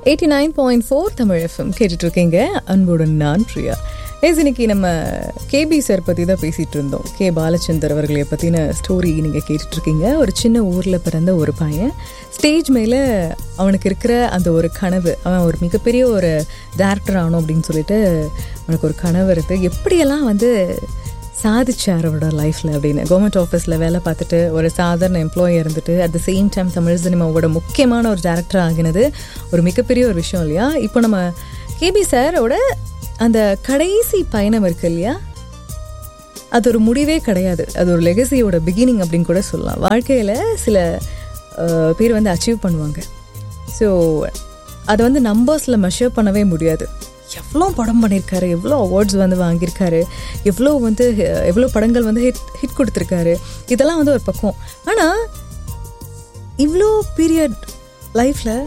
eighty nine point four Tamil FM கேட்டுட்ருக்கீங்க அன்புடன் நான் பிரியா ஏஸ் இன்னைக்கு நம்ம கேபி சார் பற்றி தான் பேசிகிட்டு இருந்தோம் கே பாலச்சந்தர் அவர்களை பற்றின ஸ்டோரி நீங்கள் கேட்டுட்ருக்கீங்க ஒரு சின்ன ஊரில் பிறந்த ஒரு பையன் ஸ்டேஜ் மேலே அவனுக்கு இருக்கிற அந்த ஒரு கனவு அவன் ஒரு மிகப்பெரிய ஒரு டேரக்டர் ஆகணும் அப்படின்னு சொல்லிட்டு அவனுக்கு ஒரு கனவு இருக்குது எப்படியெல்லாம் வந்து சாதிச்சார் அவரோட லைஃப்பில் அப்படின்னு கவர்மெண்ட் ஆஃபீஸில் வேலை பார்த்துட்டு ஒரு சாதாரண எம்ப்ளாயி இருந்துட்டு at the same time Tamil சினிமாவோட முக்கியமான ஒரு டேரக்டர் ஆகினது ஒரு மிகப்பெரிய ஒரு விஷயம் இல்லையா இப்போ நம்ம கேபி சாரோட அந்த கடைசி பயணம் இருக்கு இல்லையா அது ஒரு முடிவே கிடையாது அது ஒரு லெகசியோட பிகினிங் அப்படின்னு கூட சொல்லலாம் வாழ்க்கையில் சில அஹ், பேர் வந்து அச்சீவ் பண்ணுவாங்க ஸோ அதை வந்து நம்பர்ஸில் மெஷர் பண்ணவே முடியாது எவ்வளோ படம் பண்ணியிருக்காரு எவ்வளோ அவார்ட்ஸ் வந்து வாங்கியிருக்காரு எவ்வளோ வந்து அஹ், எவ்வளோ படங்கள் வந்து ஹிட் ஹிட் கொடுத்துருக்காரு இதெல்லாம் வந்து ஒரு பக்கம் ஆனால் இவ்வளோ பீரியட் லைஃப்பில்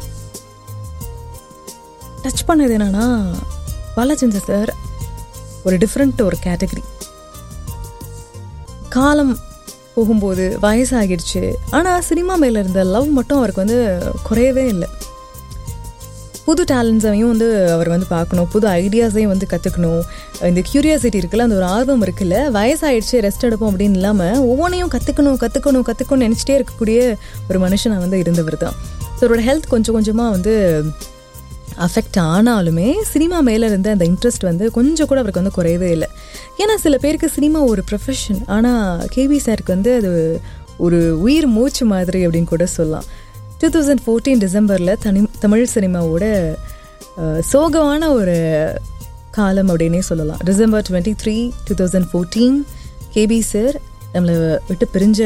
டச் பண்ணது என்னன்னா பாலாச்சந்தர் சார் ஒரு டிஃப்ரெண்ட் ஒரு கேட்டகரி காலம் போகும்போது வயசாகிடுச்சு ஆனால் சினிமா மேலே இருந்த லவ் மட்டும் அவருக்கு வந்து குறையவே இல்லை புது டேலண்ட்ஸையும் வந்து அவர் வந்து பார்க்கணும் புது ஐடியாஸையும் வந்து கற்றுக்கணும் இந்த கியூரியாசிட்டி இருக்குல்ல அந்த ஒரு ஆர்வம் இருக்குல்ல வயசாயிடுச்சு ரெஸ்ட் எடுப்போம் அப்படின்னு இல்லாமல் ஒவ்வொன்றையும் கற்றுக்கணும் கற்றுக்கணும் கற்றுக்கணும்னு நினச்சிட்டே இருக்கக்கூடிய ஒரு மனுஷனாக வந்து இருந்தவர் தான் ஸோ அவரோட ஹெல்த் கொஞ்சம் கொஞ்சமாக வந்து அஃபெக்ட் ஆனாலுமே சினிமா மேலே இருந்த அந்த இன்ட்ரெஸ்ட் வந்து கொஞ்சம் கூட அவருக்கு வந்து குறையவே இல்லை ஏன்னா சில பேருக்கு சினிமா ஒரு ப்ரொஃபஷன் ஆனால் கேவி சாருக்கு வந்து அது ஒரு உயிர் மூச்சு மாதிரி அப்படின்னு கூட சொல்லலாம் டூ தௌசண்ட் ஃபோர்டீன் டிசம்பரில் தனி தமிழ் சினிமாவோட அஹ், சோகமான ஒரு காலம் அப்படின்னே சொல்லலாம் December twenty three two thousand fourteen KB sir நம்மளை விட்டு பிரிஞ்ச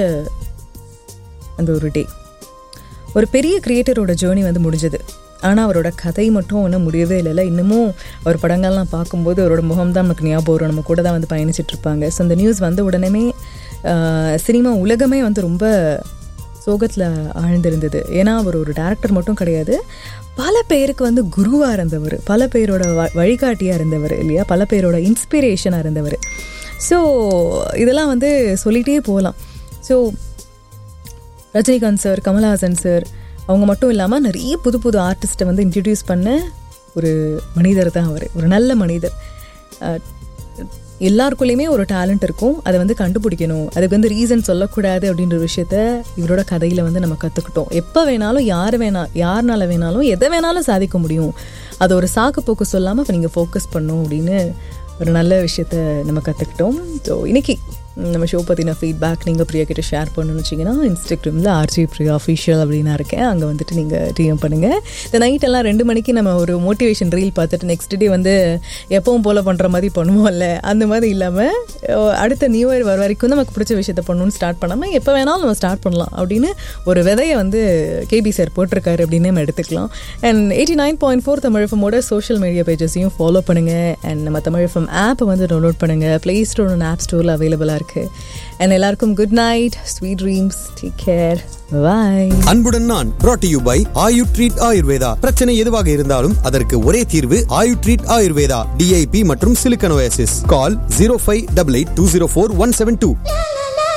அந்த ஒரு டே ஒரு பெரிய கிரியேட்டரோட ஜேர்னி வந்து முடிஞ்சது ஆனால் அவரோட கதை மட்டும் ஒன்றும் முடியவே இல்லைல்ல இன்னமும் அவர் படங்கள்லாம் பார்க்கும்போது அவரோட முகம் தான் நமக்கு ஞாபகம் வரும் நம்ம கூட தான் வந்து பயணிச்சிட்டு இருப்பாங்க ஸோ அந்த நியூஸ் வந்த உடனே சினிமா உலகமே வந்து ரொம்ப சோகத்தில் ஆழ்ந்திருந்தது ஏன்னா அவர் ஒரு டேரக்டர் மட்டும் கிடையாது பல பேருக்கு வந்து குருவாக இருந்தவர் பல பேரோட வ வழிகாட்டியாக இருந்தவர் இல்லையா பல பேரோட இன்ஸ்பிரேஷனாக இருந்தவர் ஸோ இதெல்லாம் வந்து சொல்லிகிட்டே போகலாம் so Rajinikanth sir Kamal Haasan sir அவங்க மட்டும் இல்லாமல் நிறைய புது புது ஆர்டிஸ்ட்டை வந்து இன்ட்ரடியூஸ் பண்ண ஒரு மனிதர் தான் அவர் ஒரு நல்ல மனிதர் அஹ், எல்லாருக்குள்ளேயுமே ஒரு டேலண்ட் இருக்கும் அதை வந்து கண்டுபிடிக்கணும் அதுக்கு வந்து ரீசன் சொல்லக்கூடாது அப்படின்ற ஒரு விஷயத்த இவரோட கதையில் வந்து நம்ம கற்றுக்கிட்டோம் எப்போ வேணாலும் யார் வேணா யாருனால வேணாலும் எதை வேணாலும் சாதிக்க முடியும் அதை ஒரு சாக்கு போக்கு சொல்லாமல் இப்போ நீங்கள் ஃபோக்கஸ் பண்ணும் அப்படின்னு ஒரு நல்ல விஷயத்த நம்ம கற்றுக்கிட்டோம் ஸோ இன்னைக்கு நம்ம ஷோ பற்றின ஃபீட்பேக் நீங்கள் பிரியா கிட்ட ஷேர் பண்ணணும்னு வச்சிங்கன்னா இன்ஸ்டாகிராமில் ஆர்ஜி பிரியா அஃபிஷியல் அப்படின்னு நான் இருக்கேன் அங்கே வந்துட்டு நீங்கள் டிஎம் பண்ணுங்கள் இந்த நைட் எல்லாம் ரெண்டு மணிக்கு நம்ம ஒரு மோட்டிவேஷன் ரீல் பார்த்துட்டு நெக்ஸ்ட் டே வந்து எப்பவும் போல் பண்ணுற மாதிரி பண்ணுவோம்ல அந்த மாதிரி இல்லாமல் அடுத்த நியூ இயர் வர வரைக்கும் நமக்கு பிடிச்ச விஷயத்த பண்ணணும்னு ஸ்டார்ட் பண்ணாமல் எப்போ வேணாலும் நம்ம ஸ்டார்ட் பண்ணலாம் அப்படின்னு ஒரு விதையை வந்து கேபி சார் போட்டிருக்காரு அப்படின்னு நம்ம எடுத்துக்கலாம் and eighty nine point four Tamil எஃப்எம்மோட சோஷியல் மீடியா பேஜஸையும் ஃபாலோ பண்ணுங்கள் அண்ட் நம்ம தமிழ் எஃப்எம் ஆப்பை வந்து டவுன்லோட் பண்ணுங்கள் ப்ளே ஸ்டோர் அண்ட் ஆப் ஸ்டோரில் அவைலபிளாக இருக்குது அண்ட் எல்லாருக்கும் good night sweet dreams take care bye அன்புடன் நான் brought to you by Ayu treat Ayurveda பிரச்சனை எதுவாக இருந்தாலும் அதற்கு ஒரே தீர்வு ஆயு ட்ரீட் ஆயுர்வேதா டிஐபி மற்றும் சிலிக்கனோசிஸ் call zero five double eight two zero four one seven two